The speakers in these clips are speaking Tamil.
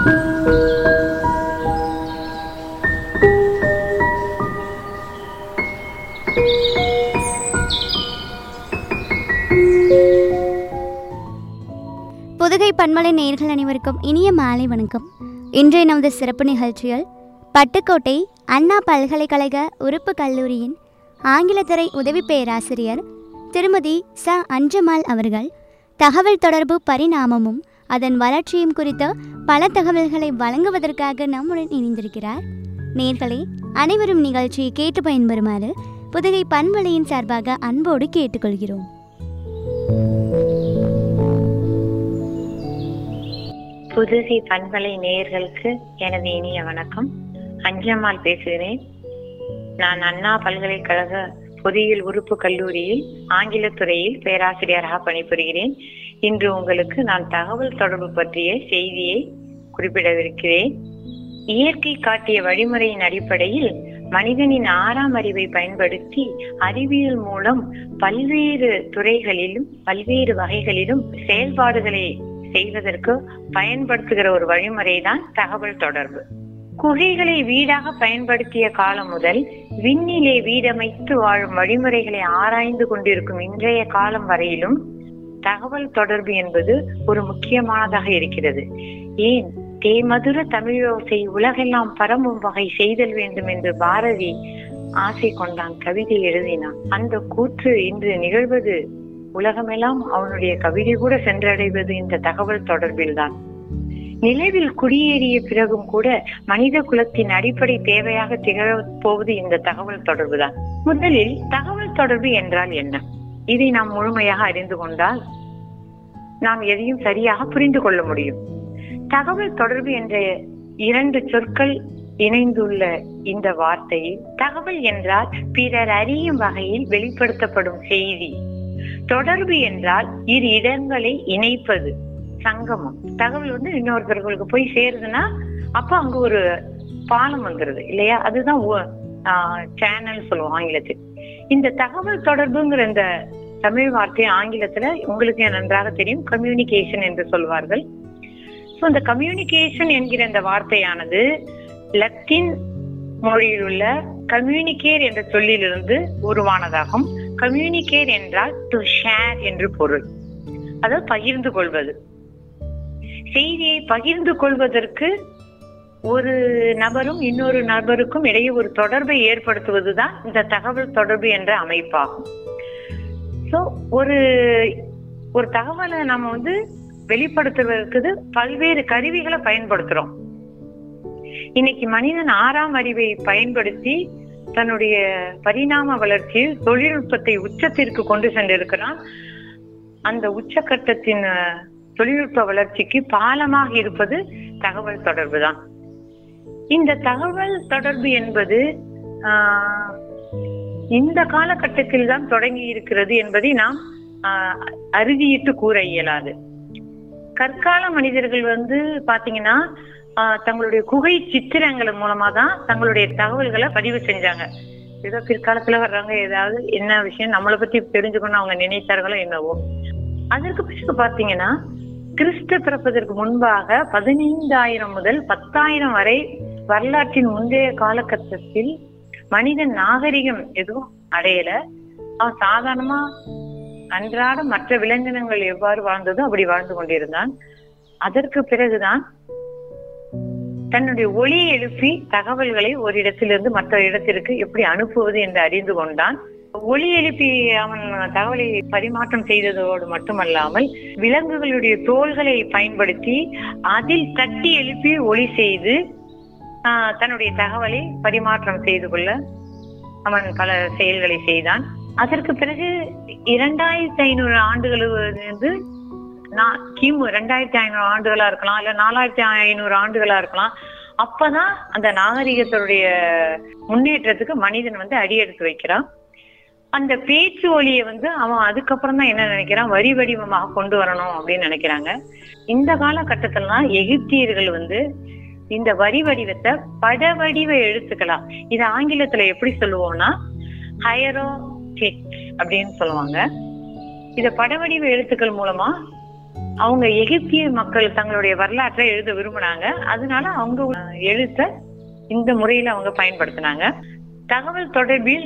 புதுகை பன்மலை நேயர்கள் அனைவருக்கும் இனிய மாலை வணக்கம் இன்றைய நமது சிறப்பு நிகழ்ச்சியில் பட்டுக்கோட்டை அண்ணா பல்கலைக்கழக உறுப்பு கல்லூரியின் ஆங்கிலத்துறை உதவி பேராசிரியர் திருமதி ச அஞ்சமாள் அவர்கள் தகவல் தொடர்பு பரிணாமமும் அதன் வளர்ச்சியும் குறித்த பல தகவல்களை வழங்குவதற்காக நம்முடன் இணைந்திருக்கிறார் நேர்களே அனைவரும் நிகழ்ச்சியை கேட்டு பயன்பெறுமாறு புதுகை பண்பலையின் சார்பாக அன்போடு கேட்டுக்கொள்கிறோம் புதுகை பண்பலை நேயர்களுக்கு எனது இனிய வணக்கம் அஞ்சம்மாள் பேசுகிறேன் நான் அண்ணா பல்கலைக்கழக பொறியியல் உறுப்பு கல்லூரியில் ஆங்கிலத் துறையில் பேராசிரியராக பணிபுரிகிறேன் இன்று உங்களுக்கு நான் தகவல் தொடர்பு பற்றிய செய்தியை குறிப்பிடவிருக்கிறேன் இயற்கை காட்டிய வழிமுறையின் அடிப்படையில் மனிதனின் ஆறாம் அறிவை பயன்படுத்தி அறிவியல் மூலம் பல்வேறு துறைகளிலும் பல்வேறு வகைகளிலும் செயல்பாடுகளை செய்வதற்கு பயன்படுத்துகிற ஒரு வழிமுறைதான் தகவல் தொடர்பு குகைகளை வீடாக பயன்படுத்திய காலம் முதல் விண்ணிலே வீடமைத்து வாழும் வழிமுறைகளை ஆராய்ந்து கொண்டிருக்கும் இன்றைய காலம் வரையிலும் தகவல் தொடர்பு என்பது ஒரு முக்கியமானதாக இருக்கிறது ஏன் தேமதுர தமிழோசை உலகெல்லாம் பரம்பும் வகை செய்தல் வேண்டும் என்று பாரதி ஆசை கொண்டான் கவிதை எழுதினான் அந்த கூற்று இன்று நிகழ்வது உலகமெல்லாம் அவனுடைய கவிதை கூட சென்றடைவது இந்த தகவல் தொடர்பில்தான் நிலவில் குடியேறிய பிறகும் கூட மனித குலத்தின் அடிப்படை தேவையாக திகழப் போவது இந்த தகவல் தொடர்புதான் முதலில் தகவல் தொடர்பு என்றால் என்ன இதை நாம் முழுமையாக அறிந்து கொண்டால் நாம் எதையும் சரியாக புரிந்து கொள்ள முடியும் தகவல் தொடர்பு என்ற இரண்டு சொற்கள் இணைந்துள்ள இந்த வார்த்தையில் தகவல் என்றால் பிறர் அறியும் வகையில் வெளிப்படுத்தப்படும் செய்தி தொடர்பு என்றால் இரு இடங்களை இணைப்பது சங்கமம் தகவல் வந்து இன்னொருத்தர்களுக்கு போய் சேருதுன்னா அப்ப அங்க ஒரு பாலம் வந்துருது இல்லையா அதுதான் சேனல் சொல்லுவோம் ஆங்கிலத்தில் இந்த தகவல் தொடர்புங்கிற இந்த தமிழ் வார்த்தை ஆங்கிலத்துல உங்களுக்கு நன்றாக தெரியும் கம்யூனிகேஷன் என்று சொல்வார்கள் ஸோ இந்த கம்யூனிகேஷன் என்கிற இந்த வார்த்தையானது லத்தீன் மொழியில் உள்ள கம்யூனிகேர் என்ற சொல்லிலிருந்து உருவானதாகும் கம்யூனிகேர் என்றால் டு ஷேர் என்று பொருள் அதாவது பகிர்ந்து கொள்வது செய்தியை பகிர்ந்து கொள்வதற்கு ஒரு நபரும் இன்னொரு நபருக்கும் இடையே ஒரு தொடர்பை ஏற்படுத்துவதுதான் இந்த தகவல் தொடர்பு என்ற அமைப்பாகும் சோ ஒரு ஒரு தகவலை நம்ம வந்து வெளிப்படுத்துவதற்கு பல்வேறு கருவிகளை பயன்படுத்துறோம் இன்னைக்கு மனிதன் ஆறாம் அறிவை பயன்படுத்தி தன்னுடைய பரிணாம வளர்ச்சியில் தொழில்நுட்பத்தை உச்சத்திற்கு கொண்டு சென்றிருக்கிறான் அந்த உச்சக்கட்டத்தின் தொழில்நுட்ப வளர்ச்சிக்கு பாலமாக இருப்பது தகவல் தொடர்பு தான் இந்த தகவல் தொடர்பு என்பது ஆஹ் இந்த காலகட்டத்தில் தான் தொடங்கி இருக்கிறது என்பதை நாம் ஆஹ் அறுதியிட்டு கூற இயலாது கற்கால மனிதர்கள் வந்து பாத்தீங்கன்னா தங்களுடைய குகை சித்திரங்கள் மூலமா தான் தங்களுடைய தகவல்களை பதிவு செஞ்சாங்க ஏதோ பிற்காலத்துல வர்றவங்க ஏதாவது என்ன விஷயம் நம்மளை பத்தி தெரிஞ்சுக்கணும் அவங்க நினைத்தார்களோ என்னவோ அதற்கு பிறகு பாத்தீங்கன்னா கிறிஸ்து பிறப்பதற்கு முன்பாக பதினைந்தாயிரம் முதல் பத்தாயிரம் வரை வரலாற்றின் முந்தைய காலகட்டத்தில் மனிதன் நாகரிகம் எதுவும் அடையல அவன் சாதாரணமா அன்றாட மற்ற விலங்கினங்கள் எவ்வாறு வாழ்ந்ததோ அப்படி வாழ்ந்து கொண்டிருந்தான் அதற்கு பிறகுதான் தன்னுடைய ஒளியை எழுப்பி தகவல்களை ஒரு இடத்திலிருந்து மற்ற இடத்திற்கு எப்படி அனுப்புவது என்று அறிந்து கொண்டான் ஒளி எழுப்பி அவன் தகவலை பரிமாற்றம் செய்ததோடு மட்டுமல்லாமல் விலங்குகளுடைய தோள்களை பயன்படுத்தி அதில் தட்டி எழுப்பி ஒளி செய்து தன்னுடைய தகவலை பரிமாற்றம் செய்து கொள்ள அவன் பல செயல்களை செய்தான் அதற்கு பிறகு இரண்டாயிரத்தி ஐநூறு ஆண்டுகளிலிருந்து கிமு ரெண்டாயிரத்தி ஐநூறு ஆண்டுகளா இருக்கலாம் இல்ல நாலாயிரத்தி ஐநூறு ஆண்டுகளா இருக்கலாம் அப்பதான் அந்த நாகரிகத்தினுடைய முன்னேற்றத்துக்கு மனிதன் வந்து அடியெடுத்து வைக்கிறான் அந்த பேச்சு ஒளியை வந்து அவன் அதுக்கப்புறம் தான் என்ன நினைக்கிறான் வரி வடிவமாக கொண்டு வரணும் அப்படின்னு நினைக்கிறாங்க இந்த காலகட்டத்திலாம் எகிப்தியர்கள் வந்து இந்த வரி வடிவத்தை பட வடிவ எழுத்துக்களா இது ஆங்கிலத்துல எப்படி சொல்லுவோம்னா ஹயரோ அப்படின்னு சொல்லுவாங்க இத படவடிவ எழுத்துக்கள் மூலமா அவங்க எகிப்திய மக்கள் தங்களுடைய வரலாற்றை எழுத விரும்பினாங்க அதனால அவங்க எழுத்த இந்த முறையில அவங்க பயன்படுத்தினாங்க தகவல் தொடர்பில்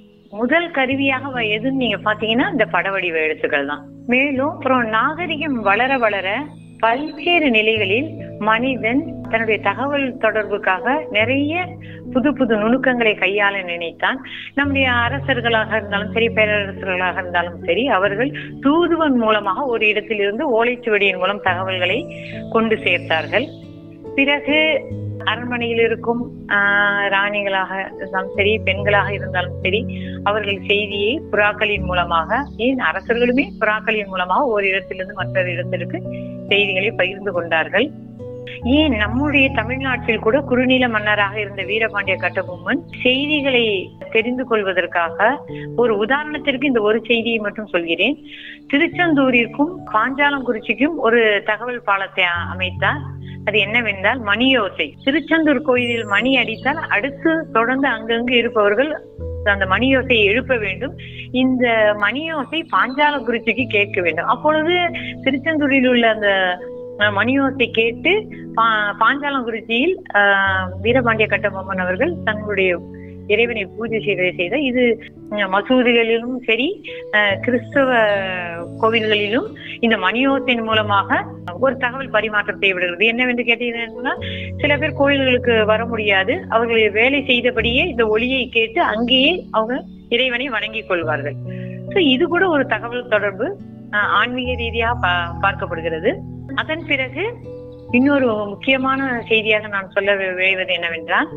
முதல் கருவியாக வ- எதுன்னு நீங்க பாத்தீங்கன்னா இந்த படவடிவ எழுத்துக்கள் தான் மேலும் அப்புறம் நாகரிகம் வளர வளர பல்வேறு நிலைகளில் மனிதன் தன்னுடைய தகவல் தொடர்புக்காக நிறைய புது புது நுணுக்கங்களை கையாள நினைத்தான் நம்முடைய அரசர்களாக இருந்தாலும் சரி பேரரசர்களாக இருந்தாலும் சரி அவர்கள் தூதுவன் மூலமாக ஒரு இடத்திலிருந்து ஓலைச்சுவடியின் மூலம் தகவல்களை கொண்டு சேர்த்தார்கள் பிறகு அரண்மனையில் இருக்கும் ஆஹ், ராணிகளாக இருந்தாலும் சரி பெண்களாக இருந்தாலும் சரி அவர்கள் செய்தியை புறாக்களின் மூலமாக ஏன் அரசர்களுமே புறாக்களின் மூலமாக ஒரு இடத்திலிருந்து மற்றொரு இடத்திற்கு செய்திகளை பகிர்ந்து கொண்டார்கள் ஏன் நம்முடைய தமிழ்நாட்டில் கூட குறுநில மன்னராக இருந்த வீரபாண்டிய கட்டபொம்மன் செய்திகளை தெரிந்து கொள்வதற்காக ஒரு உதாரணத்திற்கு இந்த ஒரு செய்தியை மட்டும் சொல்கிறேன் திருச்செந்தூரிற்கும் பாஞ்சாலங்குறிச்சிக்கும் ஒரு தகவல் பாலத்தை அ- அமைத்தார் அது என்னவென்றால் மணியோசை திருச்செந்தூர் கோயிலில் மணி அடித்தால் அடுத்து தொடர்ந்து அங்கங்கு இருப்பவர்கள் அந்த மணியோசையை எழுப்ப வேண்டும் இந்த மணியோசை பாஞ்சாலங்குறிச்சிக்கு கேட்க வேண்டும் அப்பொழுது திருச்செந்தூரில் உள்ள அந்த அஹ், மணியோசை கேட்டு பா- பாஞ்சாலங்குறிச்சியில் ஆஹ், வீரபாண்டிய கட்டபொம்மன் அவர்கள் தங்களுடைய இறைவனை பூஜை செய்வதை செய்த இது அஹ், மசூதிகளிலும் சரி அஹ், கிறிஸ்தவ கோவில்களிலும் இந்த மணியோசையின் மூலமாக ஒரு தகவல் பரிமாற்றம் செய்யப்படுகிறது என்னவென்று கேட்டீங்கன்னா சில பேர் கோயில்களுக்கு வர முடியாது அவர்கள் வேலை செய்தபடியே இந்த ஒளியை கேட்டு அங்கேயே அவங்க இறைவனை வணங்கிக் கொள்வார்கள் So இது கூட ஒரு தகவல் தொடர்பு அஹ், ஆன்மீக ரீதியாக பா- பார்க்கப்படுகிறது அதன் பிறகு இன்னொரு முக்கியமான செய்தியாக நான் சொல்ல வி- விழைவது என்னவென்றால்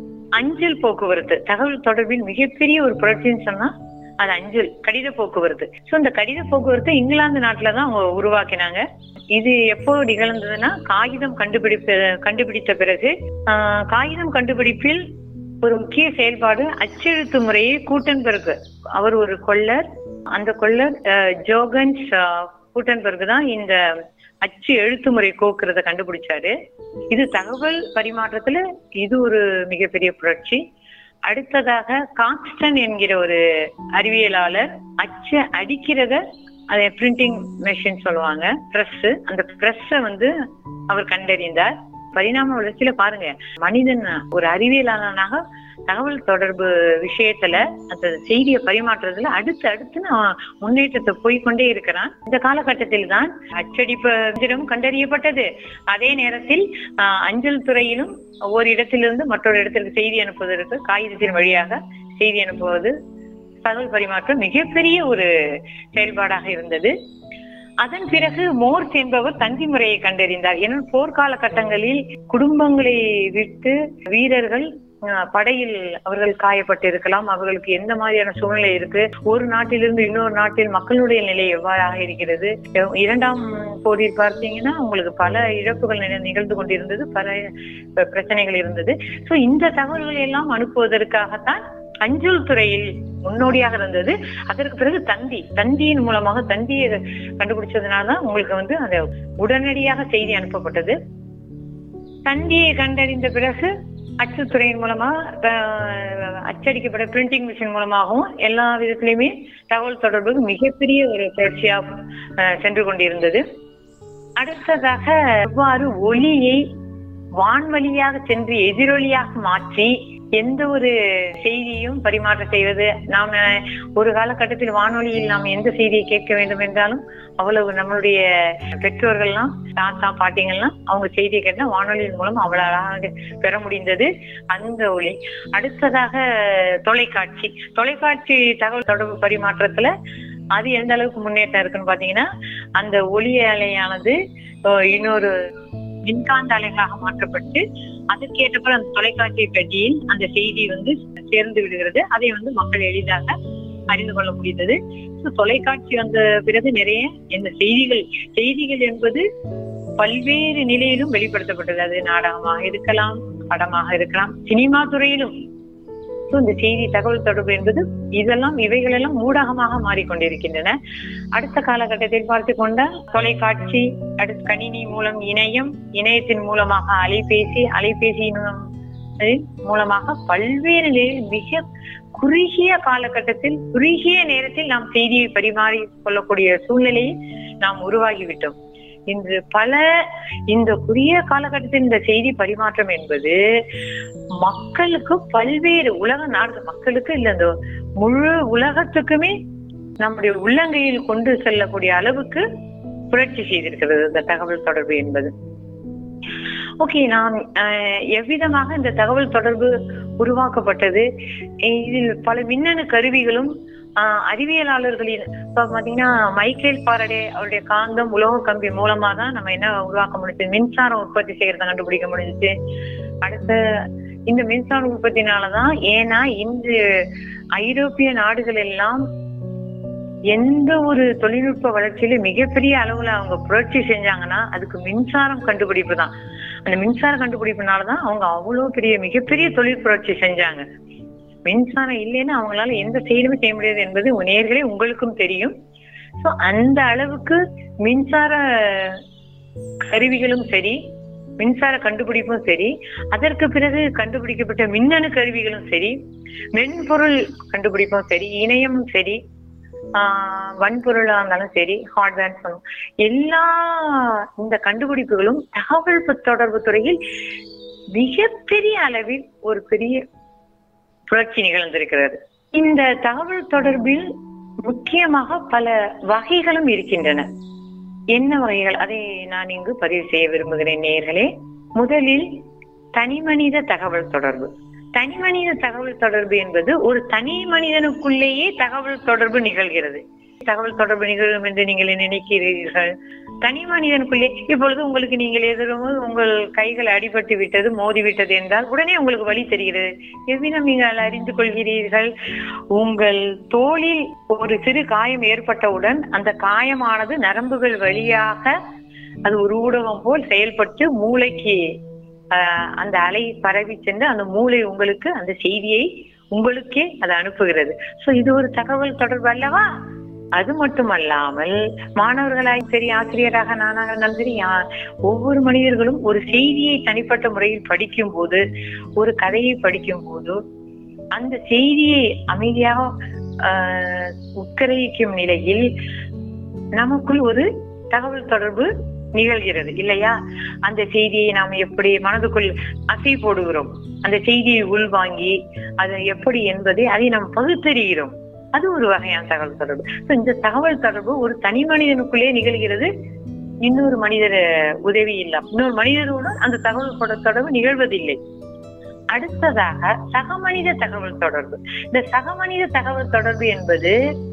அஞ்சல் போக்குவரத்து தகவல் தொடர்பில் மிகப்பெரிய ஒரு புரட்சின்னு சொன்னா அது அஞ்சல் கடித போக்குவரத்து சோ இந்த கடித போக்குவரத்து இங்கிலாந்து நாட்டுல தான் அவங்க உருவாக்கினாங்க இது எப்போ நிகழ்ந்ததுன்னா காகிதம் கண்டுபிடிப்ப கண்டுபிடித்த பிறகு ஆஹ், காகிதம் கண்டுபிடிப்பில் ஒரு முக்கிய செயல்பாடு அச்செழுத்து முறையை கூட்டன்பெர்க் அவர் ஒரு கொல்லர் அந்த கொல்லர் அஹ், ஜோகன்ஸ் அஹ், கூட்டன்பெர்க் தான் இந்த அச்சு எழுத்து முறை கோக்குறத கண்டுபிடிச்சாரு இது தகவல் பரிமாற்றத்துல இது ஒரு மிகப்பெரிய புரட்சி அடுத்ததாக காக்ஸ்டன் என்கிற ஒரு அறிவியலாளர் அச்சை அடிக்கிறத அதை பிரிண்டிங் மெஷின் சொல்லுவாங்க பிரஸ் அந்த பிரஸ்ஸ வந்து அவர் கண்டறிந்தார் பரிணாம வளர்ச்சியில பாருங்க மனிதன் ஒரு அறிவியலாளனாக தகவல் தொடர்பு விஷயத்துல அந்த செய்தியை பரிமாற்றுறதுல அடுத்து அடுத்து நான் முன்னேற்றத்தை போய்க்கொண்டே இருக்கிறான் இந்த காலகட்டத்தில் தான் அச்சடிப்பதிலும் கண்டறியப்பட்டது அதே நேரத்தில் ஆஹ், அஞ்சல் துறையிலும் ஒரு இடத்திலிருந்து மற்றொரு இடத்திற்கு செய்தி அனுப்புவதற்கு காகிதத்தின் வழியாக செய்தி அனுப்புவது தகவல் பரிமாற்றம் மிகப்பெரிய ஒரு செயல்பாடாக இருந்தது அதன் பிறகு மோர்ஸ் என்பவர் தந்தி முறையை கண்டறிந்தார் ஏன்னா போர்க்கால கட்டங்களில் குடும்பங்களை விட்டு வீரர்கள் அஹ், படையில் அவர்கள் காயப்பட்டிருக்கலாம் அவர்களுக்கு எந்த மாதிரியான சூழ்நிலை இருக்கு ஒரு நாட்டிலிருந்து இன்னொரு நாட்டில் மக்களுடைய நிலை எவ்வாறாக இருக்கிறது அஹ், இரண்டாம் போரில் பார்த்தீங்கன்னா உங்களுக்கு பல இழப்புகள் நிக- நிகழ்ந்து கொண்டிருந்தது பல அஹ், பிரச்சனைகள் இருந்தது சோ இந்த தகவல்களை எல்லாம் அனுப்புவதற்காகத்தான் அஞ்சல் துறையில் முன்னோடியாக இருந்தது அதற்கு பிறகு தந்தி தந்தியின் மூலமாக தந்தியை கண்டுபிடிச்சதுனாலதான் உங்களுக்கு வந்து அந்த உடனடியாக செய்தி அனுப்பப்பட்டது தந்தியை கண்டறிந்த பிறகு அச்சுத்துறையின் மூலமா அஹ், அச்சடிக்கப்பட்ட பிரிண்டிங் மிஷின் மூலமாகவும் எல்லா விதத்திலையுமே தகவல் தொடர்புக்கு மிகப்பெரிய ஒரு புரட்சியாக அஹ், சென்று கொண்டிருந்தது அடுத்ததாக எவ்வாறு ஒளியை வான்வழியாக சென்று எதிரொலியாக மாற்றி எந்த ஒரு செய்தியும் பரிமாற்றம் செய்வது நாம ஒரு காலகட்டத்தில் வானொலியில் நாம் எந்த செய்தியை கேட்க வேண்டும் என்றாலும் அவ்வளவு நம்மளுடைய பெற்றோர்கள்லாம் தாத்தா பாட்டிங்கள்லாம் அவங்க செய்தியை கேட்டா வானொலியின் மூலம் அவ்வளவு அழகாக பெற முடிந்தது அந்த ஒளி அடுத்ததாக தொலைக்காட்சி தொலைக்காட்சி தகவல் தொடர்பு பரிமாற்றத்துல அது எந்த அளவுக்கு முன்னேற்றம் இருக்குன்னு பாத்தீங்கன்னா அந்த ஒளி அலையானது அஹ், இன்னொரு மின்காந்த அலைகளாக மாற்றப்பட்டு அதற்கேற்றப்ப அந்த தொலைக்காட்சி பெட்டியில் அந்த செய்தி வந்து சேர்ந்து விடுகிறது அதை வந்து மக்கள் எளிதாக அறிந்து கொள்ள முடிந்தது So, தொலைக்காட்சி வந்த பிறகு நிறைய இந்த செய்திகள் செய்திகள் என்பது பல்வேறு நிலையிலும் வெளிப்படுத்தப்பட்டது அது நாடகமாக இருக்கலாம் படமாக இருக்கலாம் சினிமா துறையிலும் So, இந்த செய்தி தகவல் தொடர்பு என்பது இதெல்லாம் இவைகளெல்லாம் ஊடகமாக மாறிக்கொண்டிருக்கின்றன அடுத்த காலகட்டத்தில் பார்த்து கொண்டால் தொலைக்காட்சி அடுத்து கணினி மூலம் இணையம் இணையத்தின் மூலமாக அலைபேசி அலைபேசியின் மூலம் அஹ் மூலமாக பல்வேறு நிலையில் மிக குறுகிய காலகட்டத்தில் குறுகிய நேரத்தில் நாம் செய்தியை பரிமாறி கொள்ளக்கூடிய சூழ்நிலையை நாம் உருவாகிவிட்டோம் இன்று பல இந்த குறுகிய காலகட்டத்தில் இந்த செய்தி பரிமாற்றம் என்பது மக்களுக்கு பல்வேறு உலக நாடு மக்களுக்கு இல்ல இந்த முழு உலகத்துக்குமே நம்முடைய உள்ளங்கையில் கொண்டு செல்லக்கூடிய அளவுக்கு புரட்சி செய்திருக்கிறது இந்த தகவல் தொடர்பு என்பது ஓகே நான் அஹ், எவ்விதமாக இந்த தகவல் தொடர்பு உருவாக்கப்பட்டது இதில் பல மின்னணு கருவிகளும் ஆஹ், அறிவியலாளர்களின் இப்ப பாத்தீங்கன்னா மைக்கேல் பாரடே அவருடைய காந்தம் உலோக கம்பி மூலமா தான் நம்ம என்ன உருவாக்க முடிஞ்சது மின்சாரம் உற்பத்தி செய்யறத கண்டுபிடிக்க முடிஞ்சுச்சு அடுத்த இந்த மின்சார உற்பத்தினாலதான் ஏன்னா இன்று ஐரோப்பிய நாடுகள் எல்லாம் எந்த ஒரு தொழில்நுட்ப வளர்ச்சியில மிகப்பெரிய அளவுல அவங்க புரட்சி செஞ்சாங்கன்னா அதுக்கு மின்சாரம் கண்டுபிடிப்பு தான் அந்த மின்சார கண்டுபிடிப்புனாலதான் அவங்க அவ்வளவு பெரிய மிகப்பெரிய தொழில் புரட்சி செஞ்சாங்க மின்சாரம் இல்லைன்னா அவங்களால எந்த செயலுமே செய்ய முடியாது என்பது நேர்களே உங்களுக்கும் தெரியும் சோ அந்த அளவுக்கு மின்சார கருவிகளும் சரி மின்சார கண்டுபிடிப்பும் சரி அதற்கு பிறகு கண்டுபிடிக்கப்பட்ட மின்னணு கருவிகளும் சரி மென்பொருள் கண்டுபிடிப்பும் சரி இணையமும் சரி ஆஹ் வன்பொருளா இருந்தாலும் சரி ஹார்ட்வேர் சொல்லும் எல்லா இந்த கண்டுபிடிப்புகளும் தகவல் தொடர்பு துறையில் மிகப்பெரிய அளவில் ஒரு பெரிய புரட்சி நிகழ்ந்திருக்கிறது இந்த தகவல் தொடர்பில் முக்கியமாக பல வகைகளும் இருக்கின்றன என்ன வகைகள் அதை நான் இங்கு பதிவு செய்ய விரும்புகிறேன் நேயர்களே முதலில் தனிமனித தகவல் தொடர்பு தனிமனித தகவல் தொடர்பு என்பது ஒரு தனி மனிதனுக்குள்ளேயே தகவல் தொடர்பு நிகழ்கிறது தகவல் தொடர்பு நிகழும் என்று நீங்கள் நினைக்கிறீர்கள் தனி மனிதனுக்குள்ளே இப்பொழுது உங்களுக்கு நீங்கள் எதிரும் உங்கள் கைகள் அடிபட்டு விட்டது மோதி விட்டது என்றால் உடனே உங்களுக்கு வழி தெரிகிறது எவ்விதம் நீங்கள் அறிந்து கொள்கிறீர்கள் உங்கள் தோளில் ஒரு சிறு காயம் ஏற்பட்டவுடன் அந்த காயமானது நரம்புகள் வழியாக அது ஒரு ஊடகம் போல் செயல்பட்டு மூளைக்கு ஆஹ், அந்த அலை பரவி சென்று அந்த மூளை உங்களுக்கு அந்த செய்தியை உங்களுக்கே அது அனுப்புகிறது சோ இது ஒரு தகவல் தொடர்பு அல்லவா அது மட்டுமல்லாமல் மாணவர்களாய் சரி ஆசிரியராக நானாக இருந்தாலும் சரி யா- ஒவ்வொரு மனிதர்களும் ஒரு செய்தியை தனிப்பட்ட முறையில் படிக்கும் போது ஒரு கதையை படிக்கும் போது அந்த செய்தியை அமைதியாக ஆஹ், உட்கிரகிக்கும் நிலையில் நமக்குள் ஒரு தகவல் தொடர்பு நிகழ்கிறது இல்லையா அந்த செய்தியை நாம் எப்படி மனதுக்குள் அசை போடுகிறோம் அந்த செய்தியை உள்வாங்கி அது எப்படி என்பதை அதை நாம் பகுத்தறிகிறோம் அது ஒரு வகையான தகவல் தொடர்பு So, இந்த தகவல் தொடர்பு ஒரு தனி மனிதனுக்குள்ளே நிகழ்கிறது இன்னொரு மனிதர் உதவி இல்லாம இன்னொரு மனிதரோடு அந்த தகவல் தொட- தொடர்பு நிகழ்வதில்லை அடுத்ததாக சக மனித தகவல் தொடர்பு இந்த சக மனித தகவல் தொடர்பு என்பது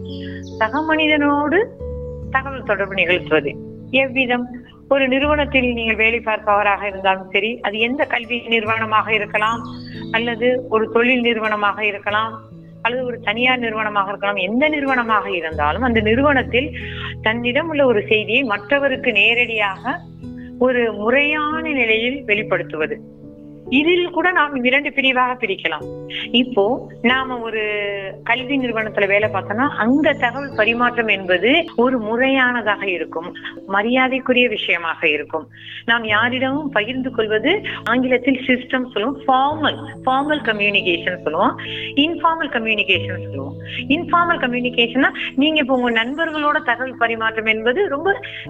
சக மனிதனோடு தகவல் தொடர்பு நிகழ்த்துவது எவ்விதம் ஒரு நிறுவனத்தில் நீங்கள் வேலை பார்ப்பவராக இருந்தாலும் சரி அது எந்த கல்வி நிறுவனமாக இருக்கலாம் அல்லது ஒரு தொழில் நிறுவனமாக இருக்கலாம் அல்லது ஒரு தனியார் நிறுவனமாக இருக்கலாம் எந்த நிறுவனமாக இருந்தாலும் அந்த நிறுவனத்தில் தன்னிடம் உள்ள ஒரு செய்தியை மற்றவருக்கு நேரடியாக ஒரு முறையான நிலையில் வெளிப்படுத்துவது இதில் கூட நாம் இரண்டு பிரிவாக பிரிக்கலாம் இப்போ நாம ஒரு கல்வி நிறுவனத்துல வேலை பார்த்தோம்னா அங்க தகவல் பரிமாற்றம் என்பது ஒரு முறையானதாக இருக்கும் மரியாதைக்குரிய விஷயமாக இருக்கும் நாம் யாரிடமும் பகிர்ந்து கொள்வது ஆங்கிலத்தில் சிஸ்டம் சொல்லுவோம் ஃபார்மல் ஃபார்மல் கம்யூனிகேஷன் சொல்லுவோம் இன்ஃபார்மல் கம்யூனிகேஷன் சொல்லுவோம் இன்ஃபார்மல் கம்யூனிகேஷன்னா நீங்க இப்போ உங்க நண்பர்களோட தகவல் பரிமாற்றம் என்பது ரொம்ப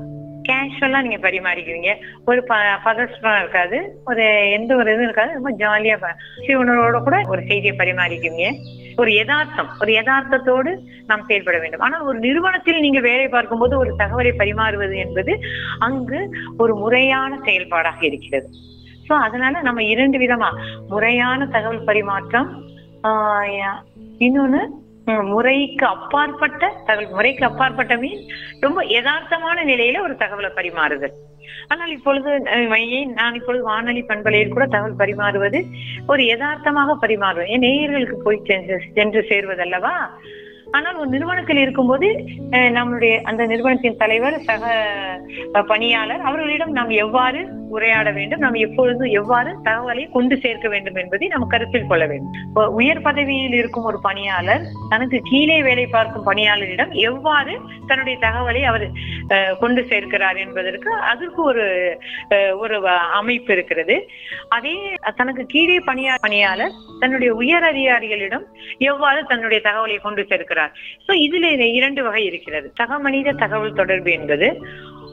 கேஷுவலா நீங்க பரிமாறிக்குவீங்க ஒரு ப பதஷ்டம் இருக்காது ஒரு எந்த ஒரு இதுவும் இருக்காது ரொம்ப ஜாலியா ப- சிவனரோட கூட ஒரு செய்தியை பரிமாறிக்குவீங்க ஒரு யதார்த்தம் ஒரு யதார்த்தத்தோடு நாம் செயல்பட வேண்டும் ஆனால் ஒரு நிறுவனத்தில் நீங்க வேலை பார்க்கும்போது ஒரு தகவலை பரிமாறுவது என்பது அங்கு ஒரு முறையான செயல்பாடாக இருக்கிறது சோ அதனால நம்ம இரண்டு விதமா முறையான தகவல் பரிமாற்றம் ஆஹ் யா- இன்னொன்னு ம், முறைக்கு அப்பாற்பட்ட தகவல் முறைக்கு அப்பாற்பட்ட மீன் ரொம்ப யதார்த்தமான நிலையில ஒரு தகவலை பரிமாறுதல் ஆனால் இப்பொழுது அஹ், ஏன் நான் இப்பொழுது வானொலி பண்பலையில் கூட தகவல் பரிமாறுவது ஒரு யதார்த்தமாக பரிமாறுவேன் என் நேயர்களுக்கு போய் சென்று சென்று சேர்வதல்லவா ஆனால் ஒரு நிறுவனத்தில் இருக்கும்போது அஹ், நம்மளுடைய அந்த நிறுவனத்தின் தலைவர் சக அஹ், பணியாளர் அவர்களிடம் நாம் எவ்வாறு உரையாட வேண்டும் நாம் எப்பொழுது எவ்வாறு தகவலை கொண்டு சேர்க்க வேண்டும் என்பதை நாம் கருத்தில் கொள்ள வேண்டும் இப்போ உயர் பதவியில் இருக்கும் ஒரு பணியாளர் தனக்கு கீழே வேலை பார்க்கும் பணியாளரிடம் எவ்வாறு தன்னுடைய தகவலை அவர் அஹ், கொண்டு சேர்க்கிறார் என்பதற்கு அதற்கு ஒரு அஹ், ஒரு வ- அமைப்பு இருக்கிறது அதே தனக்கு கீழே பணியா பணியாளர் தன்னுடைய உயர் அதிகாரிகளிடம் எவ்வாறு தன்னுடைய தகவலை கொண்டு சேர்க்கிறார் சோ இதுல இரண்டு வகை இருக்கிறது சக மனித தகவல் தொடர்பு என்பது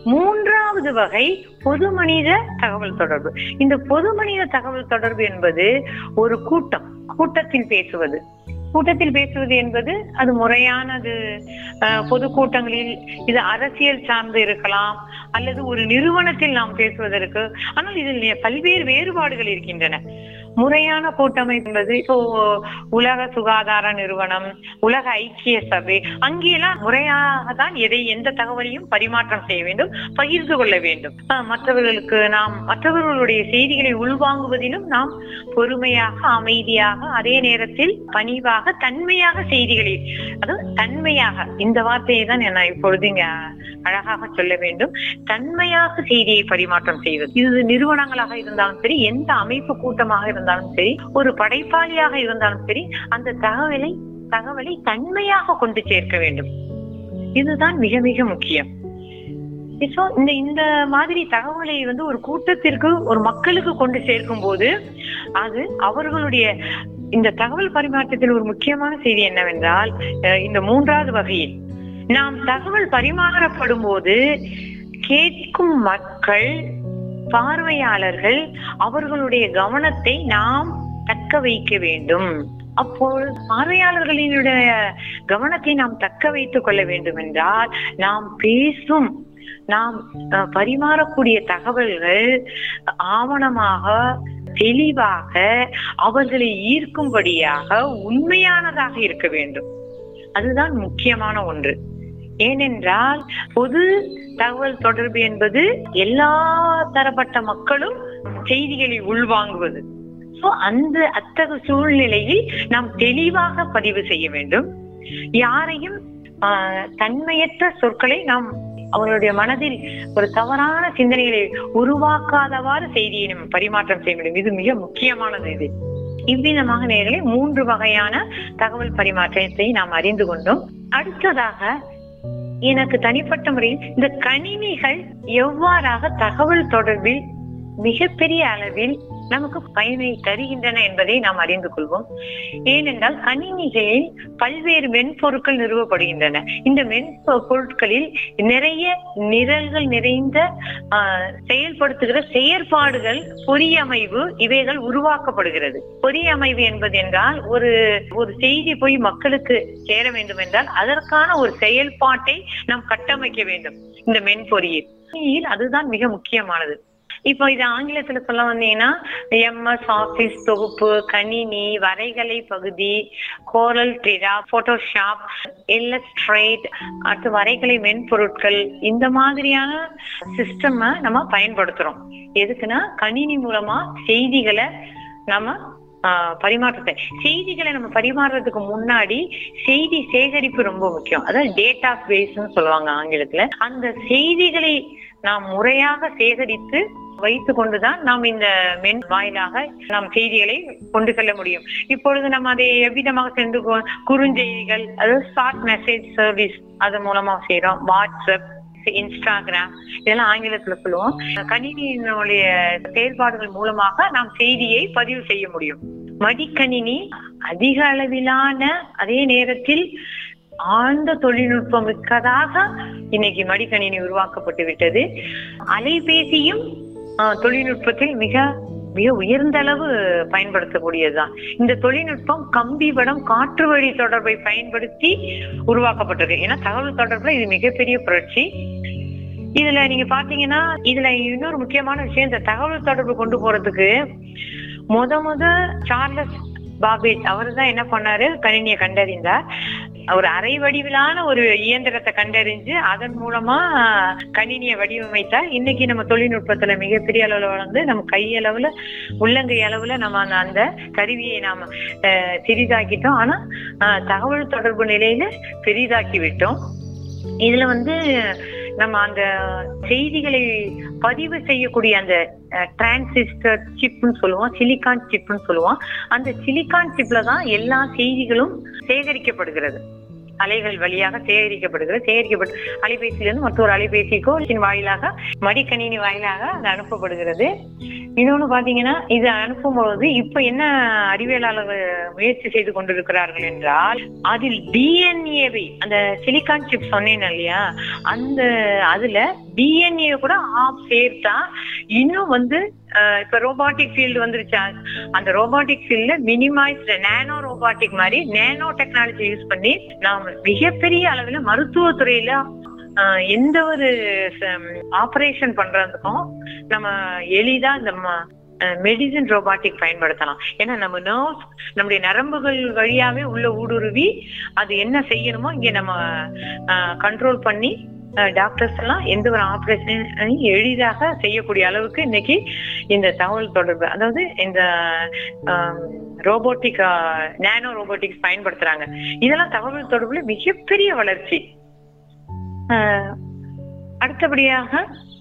மூன்றாவது வகை பொது மனித தகவல் தொடர்பு இந்த பொது மனித தகவல் தொடர்பு என்பது ஒரு கூட்டம் கூட்டத்தில் பேசுவது கூட்டத்தில் பேசுவது என்பது அது முறையானது அஹ், பொது கூட்டங்களில் இது அரசியல் சார்ந்து இருக்கலாம் அல்லது ஒரு நிறுவனத்தில் நாம் பேசுவதற்கு ஆனால் இதில் நி- பல்வேறு வேறுபாடுகள் இருக்கின்றன முறையான கூட்டமைப்பு என்பது இப்போ உலக சுகாதார நிறுவனம் உலக ஐக்கிய சபை அங்கெல்லாம் முறையாக தான் எதை எந்த தகவலையும் பரிமாற்றம் செய்ய வேண்டும் பகிர்ந்து கொள்ள வேண்டும் அஹ், மற்றவர்களுக்கு நாம் மற்றவர்களுடைய செய்திகளை உள்வாங்குவதிலும் நாம் பொறுமையாக அமைதியாக அதே நேரத்தில் பணிவாக தன்மையாக செய்திகளை அதாவது தன்மையாக இந்த வார்த்தையை தான் நான் இப்பொழுது இங்க அழகாக சொல்ல வேண்டும் தன்மையாக செய்தியை பரிமாற்றம் செய்வது இது நிறுவனங்களாக இருந்தாலும் சரி எந்த அமைப்பு கூட்டமாக இருந்தாலும் சரி ஒரு படைப்பாளியாக இருந்தாலும் சரி அந்த தகவலை தகவலை தன்மையாக கொண்டு சேர்க்க வேண்டும் இதுதான் மிக மிக முக்கியம் So, இந்த இந்த மாதிரி தகவலை வந்து ஒரு கூட்டத்திற்கு ஒரு மக்களுக்கு கொண்டு சேர்க்கும் போது அது அவர்களுடைய இந்த தகவல் பரிமாற்றத்தில் ஒரு முக்கியமான செய்தி என்னவென்றால் அஹ், இந்த மூன்றாவது வகையில் நாம் தகவல் பரிமாறப்படும் போது கேட்கும் மக்கள் பார்வையாளர்கள் அவர்களுடைய கவனத்தை நாம் தக்க வைக்க வேண்டும் அப்போது பார்வையாளர்களினுடைய கவனத்தை நாம் தக்க வைத்துக் கொள்ள வேண்டும் என்றால் நாம் பேசும் நாம் அஹ், பரிமாறக்கூடிய தகவல்கள் ஆவணமாக தெளிவாக அவர்களை ஈர்க்கும்படியாக உண்மையானதாக இருக்க வேண்டும் அதுதான் முக்கியமான ஒன்று ஏனென்றால் பொது தகவல் தொடர்பு என்பது எல்லா தரப்பட்ட மக்களும் செய்திகளை உள்வாங்குவது சோ அந்த அத்தகைய சூழ்நிலையில் நாம் தெளிவாக பதிவு செய்ய வேண்டும் யாரையும் ஆஹ், தன்மையற்ற சொற்களை நாம் அவர்களுடைய மனதில் ஒரு தவறான சிந்தனைகளை உருவாக்காதவாறு செய்தியை நம்ம பரிமாற்றம் செய்ய வேண்டும் இது மிக முக்கியமானது இது இவ்விதமாக நேர்களே மூன்று வகையான தகவல் பரிமாற்றத்தை நாம் அறிந்து கொண்டோம் அடுத்ததாக எனக்கு தனிப்பட்ட முறையில் இந்த கணினிகள் எவ்வாறாக தகவல் தொடர்பில் மிகப்பெரிய அளவில் நமக்கு பயனை தருகின்றன என்பதை நாம் அறிந்து கொள்வோம் ஏனென்றால் கணினிகளில் பல்வேறு மென்பொருட்கள் நிறுவப்படுகின்றன இந்த மென்பொருட்களில் நிறைய நிரல்கள் நிறைந்த ஆஹ், செயல்படுத்துகிற செயற்பாடுகள் பொறியமைவு இவைகள் உருவாக்கப்படுகிறது பொறியமைவு என்பது என்றால் ஒரு ஒரு செய்தி போய் மக்களுக்கு சேர வேண்டும் என்றால் அதற்கான ஒரு செயல்பாட்டை நாம் கட்டமைக்க வேண்டும் இந்த மென்பொறியில் கணினியில் அதுதான் மிக முக்கியமானது இப்போ இது ஆங்கிலத்துல சொல்ல வந்தீங்கன்னா எம்எஸ் ஆபீஸ் தொகுப்பு கணினி வரைகலை பகுதி கோரல் ட்ரிரா போட்டோஷாப் இல்லஸ்ட்ரேட் அடுத்து வரைகலை மென்பொருட்கள் இந்த மாதிரியான சிஸ்டம் நம்ம பயன்படுத்துறோம் எதுக்குன்னா கணினி மூலமா செய்திகளை நம்ம ஆஹ், பரிமாற்றத்தை செய்திகளை நம்ம பரிமாறுறதுக்கு முன்னாடி செய்தி சேகரிப்பு ரொம்ப முக்கியம் அதாவது டேட்டா பேஸ்ன்னு சொல்லுவாங்க ஆங்கிலத்துல அந்த செய்திகளை நாம் முறையாக சேகரித்து வைத்து கொண்டுதான் நாம் இந்த மென் வாயிலாக நாம் செய்திகளை கொண்டு செல்ல முடியும் இப்பொழுது நம்ம அதை எவ்விதமாக சென்று கொ- குறுஞ்செய்திகள் அதாவது ஷார்ட் மெசேஜ் சர்வீஸ் அது மூலமா செய்றோம் வாட்ஸ்அப் இன்ஸ்டாகிராம் இதெல்லாம் ஆங்கிலத்துல சொல்லுவோம் கணினியினுடைய செயல்பாடுகள் மூலமாக நாம் செய்தியை பதிவு செய்ய முடியும் மடிக்கணினி அதிக அளவிலான அதே நேரத்தில் ஆழ்ந்த தொழில்நுட்பம் மிக்கதாக இன்னைக்கு மடிக்கணினி உருவாக்கப்பட்டு விட்டது அலைபேசியும் ஆஹ், தொழில்நுட்பத்தில் மிக மிக உயர்ந்த அளவு பயன்படுத்தக்கூடியதுதான் இந்த தொழில்நுட்பம் கம்பி வடம் காற்று வழி தொடர்பை பயன்படுத்தி உருவாக்கப்பட்டது ஏன்னா தகவல் தொடர்புல இது மிகப்பெரிய புரட்சி இதுல நீங்க பாத்தீங்கன்னா இதுல இன்னொரு முக்கியமான விஷயம் இந்த தகவல் தொடர்பு கொண்டு போறதுக்கு முத முத சார்லஸ் பாபேஜ் அவர் தான் என்ன பண்ணாரு கணினியை கண்டறிந்தார் ஒரு அரை வடிவிலான ஒரு இயந்திரத்தை கண்டறிஞ்சு அதன் மூலமா கணினியை வடிவமைத்தார் இன்னைக்கு நம்ம தொழில்நுட்பத்துல மிகப்பெரிய அளவுல வளர்ந்து நம்ம கையளவுல உள்ளங்கை அளவுல நம்ம அந்த- அந்த கருவியை நாம அஹ், சிறிதாக்கிட்டோம் ஆனா அஹ், தகவல் தொடர்பு நிலையில பெரிதாக்கி விட்டோம் இதுல வந்து நம்ம அந்த செய்திகளை பதிவு செய்யக்கூடிய அந்த டிரான்சிஸ்டர் சிப்னு சொல்லுவோம் சிலிகான் சிப்னு சொல்லுவோம் அந்த சிலிகான் சிப்ல தான் எல்லா செய்திகளும் சேகரிக்கப்படுகிறது அலைகள் வழியாக சேகரிக்கப்படுகிறது சேகரிக்கப்பட்டு அலைபேசியிலிருந்து மற்றொரு அலைபேசிக்கோ இதன் வாயிலாக மடிக்கணினி வாயிலாக அது அனுப்பப்படுகிறது இன்னொன்னு பாத்தீங்கன்னா இது அனுப்பும் பொழுது இப்ப என்ன அறிவியலாளர்கள் முயற்சி செய்து கொண்டிருக்கிறார்கள் என்றால் அதில் டிஎன்ஏவை அந்த சிலிகான் சிப் சொன்னேன் இல்லையா அந்த அதுல டிஎன்ஏ கூட ஆஃப் சேர்த்தா இன்னும் வந்து அஹ், இப்ப ரோபாட்டிக் ஃபீல்டு வந்துருச்சா அந்த ரோபாட்டிக் ஃபீல்ட்ல மினிமைஸ்ட் நேனோ ரோபாட்டிக் மாதிரி நேனோ டெக்னாலஜி யூஸ் பண்ணி நாம மிகப்பெரிய அளவுல மருத்துவத்துறையில ஆஹ் எந்த ஒரு ஆபரேஷன் பண்றதுக்கும் நம்ம எளிதா இந்த மெடிசின் ரோபாட்டிக் பயன்படுத்தலாம் ஏன்னா நம்ம நர்வ்ஸ் நம்முடைய நரம்புகள் வழியாவே உள்ள ஊடுருவி அது என்ன செய்யணுமோ இங்க நம்ம கண்ட்ரோல் பண்ணி டாக்டர்ஸ் எல்லாம் எந்த ஒரு ஆபரேஷனையும் எளிதாக செய்யக்கூடிய அளவுக்கு இன்னைக்கு இந்த தகவல் தொடர்பு அதாவது இந்த ரோபோட்டிக் நேனோ ரோபோட்டிக்ஸ் பயன்படுத்துறாங்க இதெல்லாம் தகவல் தொடர்புல மிகப்பெரிய வளர்ச்சி ஆஹ் அடுத்தபடியாக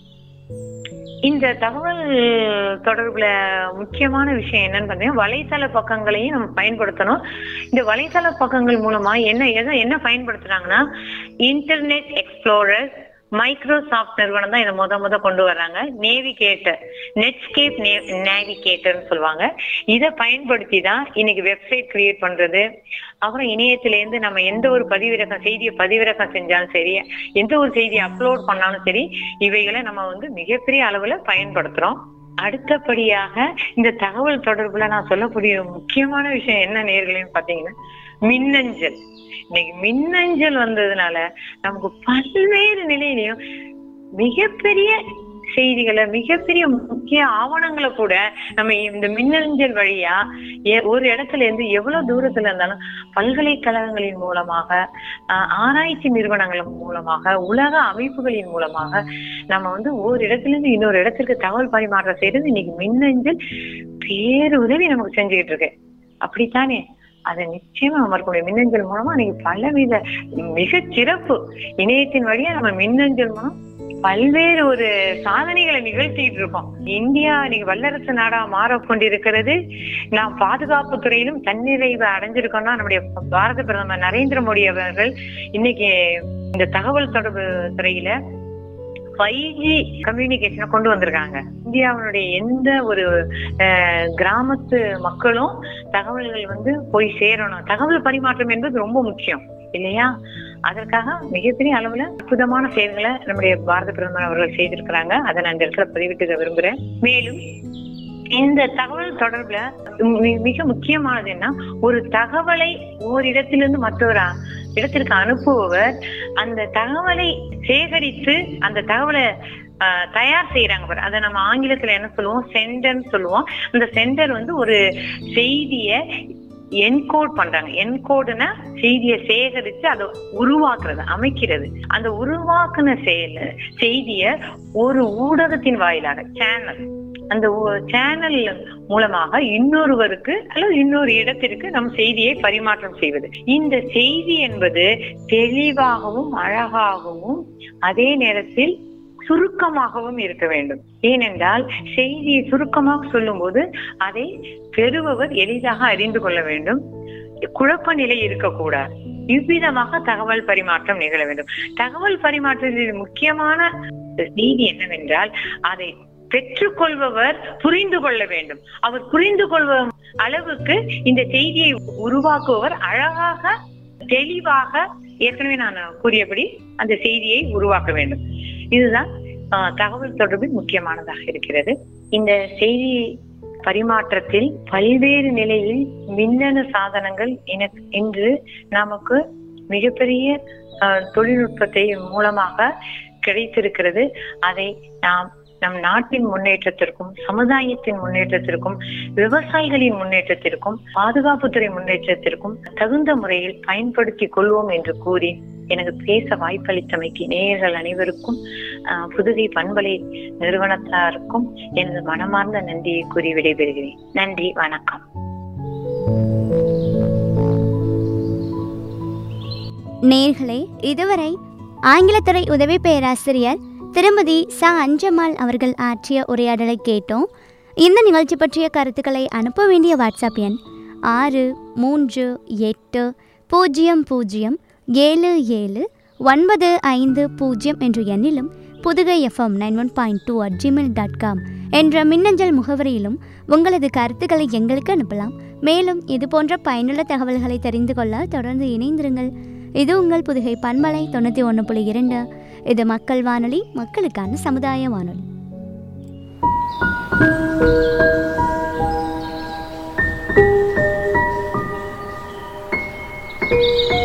இந்த தகவல் தொடர்புல முக்கியமான விஷயம் என்னன்னு பார்த்தீங்கன்னா வலைத்தள பக்கங்களையும் நம்ம பயன்படுத்தணும் இந்த வலைத்தள பக்கங்கள் மூலமா என்ன எதை என்ன பயன்படுத்துறாங்கன்னா இன்டர்நெட் எக்ஸ்ப்ளோரர் மைக்ரோசாஃப்ட் நிறுவனம் தான் இதை முத முத கொண்டு வர்றாங்க நேவிகேட்டர் நெட்ஸ்கேப் நேவிகேட்டர்னு சொல்லுவாங்க இதை பயன்படுத்தி தான் இன்னைக்கு வெப்சைட் கிரியேட் பண்றது அப்புறம் இணையத்திலேருந்து நம்ம எந்த ஒரு பதிவிறக்கம் செய்தியை பதிவிறக்கம் செஞ்சாலும் சரி எந்த ஒரு செய்தியை அப்லோட் பண்ணாலும் சரி இவைகளை நம்ம வந்து மிகப்பெரிய அளவுல பயன்படுத்துறோம் அடுத்தபடியாக இந்த தகவல் தொடர்புல நான் சொல்லக்கூடிய முக்கியமான விஷயம் என்ன நேர்களையும் பாத்தீங்கன்னா மின்னஞ்சல் இன்னைக்கு மின்னஞ்சல் வந்ததுனால நமக்கு பல்வேறு நிலையிலையும் மிகப்பெரிய செய்திகளை மிகப்பெரிய முக்கிய ஆவணங்களை கூட நம்ம இந்த மின்னஞ்சல் வழியா எ- ஒரு இடத்துல இருந்து எவ்வளவு தூரத்துல இருந்தாலும் பல்கலைக்கழகங்களின் மூலமாக ஆஹ், ஆராய்ச்சி நிறுவனங்கள் மூலமாக உலக அமைப்புகளின் மூலமாக நம்ம வந்து ஒரு இடத்துல இருந்து இன்னொரு இடத்திற்கு தகவல் பரிமாற்றம் செய்யறது இன்னைக்கு மின்னஞ்சல் பேருதவி நமக்கு செஞ்சுக்கிட்டு இருக்கு அப்படித்தானே அதை நிச்சயமா அமர்க்கூடிய மின்னஞ்சல் மூலமா இன்னைக்கு பலவித மிக சிறப்பு இணையத்தின் வழியா நம்ம மின்னஞ்சல் மூலம் பல்வேறு ஒரு சாதனைகளை நிகழ்த்திட்டு இருக்கோம் இந்தியா இன்னைக்கு வல்லரசு நாடா மாறக் கொண்டிருக்கிறது நாம் பாதுகாப்பு துறையிலும் தன்னிறைவு அடைஞ்சிருக்கோம்னா நம்முடைய பாரத பிரதமர் நரேந்திர மோடி அவர்கள் இன்னைக்கு இந்த தகவல் தொடர்பு துறையில ஃபைவ் ஜி கம்யூனிகேஷனை கொண்டு வந்திருக்காங்க இந்தியாவினுடைய எந்த ஒரு அஹ், கிராமத்து மக்களும் தகவல்கள் வந்து போய் சேரணும் தகவல் பரிமாற்றம் என்பது ரொம்ப முக்கியம் இல்லையா அதற்காக மிகப்பெரிய அளவுல அற்புதமான செயல்களை நம்முடைய பாரத பிரதமர் அவர்கள் செய்திருக்கிறாங்க அதை நான் இந்த இடத்துல பதிவிட்டுக்க விரும்புறேன் மேலும் இந்த தகவல் தொடர்புல மி- மிக முக்கியமானது என்ன ஒரு தகவலை ஓரிடத்திலிருந்து மற்றொரு அ- இடத்திற்கு அனுப்புபவர் அந்த தகவலை சேகரித்து அந்த தகவலை ஆஹ், தயார் செய்யறாங்க பாரு அதை நம்ம ஆங்கிலத்துல என்ன சொல்லுவோம் சென்டர்னு சொல்லுவோம் அந்த சென்டர் வந்து ஒரு செய்திய என்கோட் பண்றாங்க என்கோடுனா செய்தியை சேகரித்து அதை உருவாக்குறது அமைக்கிறது அந்த உருவாக்குன செயல செய்திய ஒரு ஊடகத்தின் வாயிலாக சேனல் அந்த சேனல் மூலமாக இன்னொருவருக்கு அல்லது இன்னொரு இடத்திற்கு நம் செய்தியை பரிமாற்றம் செய்வது இந்த செய்தி என்பது தெளிவாகவும் அழகாகவும் அதே நேரத்தில் சுருக்கமாகவும் இருக்க வேண்டும் ஏனென்றால் செய்தியை சுருக்கமாக சொல்லும்போது அதை பெறுபவர் எளிதாக அறிந்து கொள்ள வேண்டும் குழப்ப நிலை இருக்கக்கூடாது இவ்விதமாக தகவல் பரிமாற்றம் நிகழ வேண்டும் தகவல் பரிமாற்றத்தில் முக்கியமான நீதி என்னவென்றால் அதை பெற்றுக்கொள்பவர் புரிந்து கொள்ள வேண்டும் அவர் புரிந்து கொள்ளும் அளவுக்கு இந்த செய்தியை உருவாக்குபவர் அழகாக தெளிவாக ஏற்கனவே நான் கூறியபடி அந்த செய்தியை உருவாக்க வேண்டும் இதுதான் ஆஹ், தகவல் தொடர்பில் முக்கியமானதாக இருக்கிறது இந்த செய்தி பரிமாற்றத்தில் பல்வேறு நிலையில் மின்னணு சாதனங்கள் என- இன்று நமக்கு மிகப்பெரிய ஆஹ், தொழில்நுட்பத்தை மூலமாக கிடைத்திருக்கிறது அதை நாம் நம் நாட்டின் முன்னேற்றத்திற்கும் சமுதாயத்தின் முன்னேற்றத்திற்கும் விவசாயிகளின் முன்னேற்றத்திற்கும் பாதுகாப்புத்துறை முன்னேற்றத்திற்கும் தகுந்த முறையில் பயன்படுத்திக் கொள்வோம் என்று கூறி எனக்கு பேச வாய்ப்பளித்தமைக்கு நேயர்கள் அனைவருக்கும் ஆஹ், புதுகை பண்பலை நிறுவனத்தாருக்கும் எனது மனமார்ந்த நன்றியை கூறி விடைபெறுகிறேன் நன்றி வணக்கம் நேர்களே இதுவரை ஆங்கிலத்துறை உதவி பேராசிரியர் திருமதி ச அஞ்சம்மாள் அவர்கள் ஆற்றிய உரையாடலை கேட்டோம் இந்த நிகழ்ச்சி பற்றிய கருத்துக்களை அனுப்ப வேண்டிய வாட்ஸ்அப் எண் ஆறு மூன்று எட்டு பூஜ்ஜியம் பூஜ்ஜியம் ஏழு ஏழு ஒன்பது ஐந்து பூஜ்ஜியம் என்ற எண்ணிலும் Pudugai FM nine one point two at Gmail dot com என்ற மின்னஞ்சல் முகவரியிலும் உங்களது கருத்துக்களை எங்களுக்கு அனுப்பலாம் மேலும் இது போன்ற பயனுள்ள தகவல்களை தெரிந்து கொள்ள தொடர்ந்து இணைந்திருங்கள் இது உங்கள் புதுகை பண்பலை தொண்ணூற்றி ஒன்று புள்ளி இரண்டு இது மக்கள் வானொலி மக்களுக்கான சமுதாய வானொலி thank you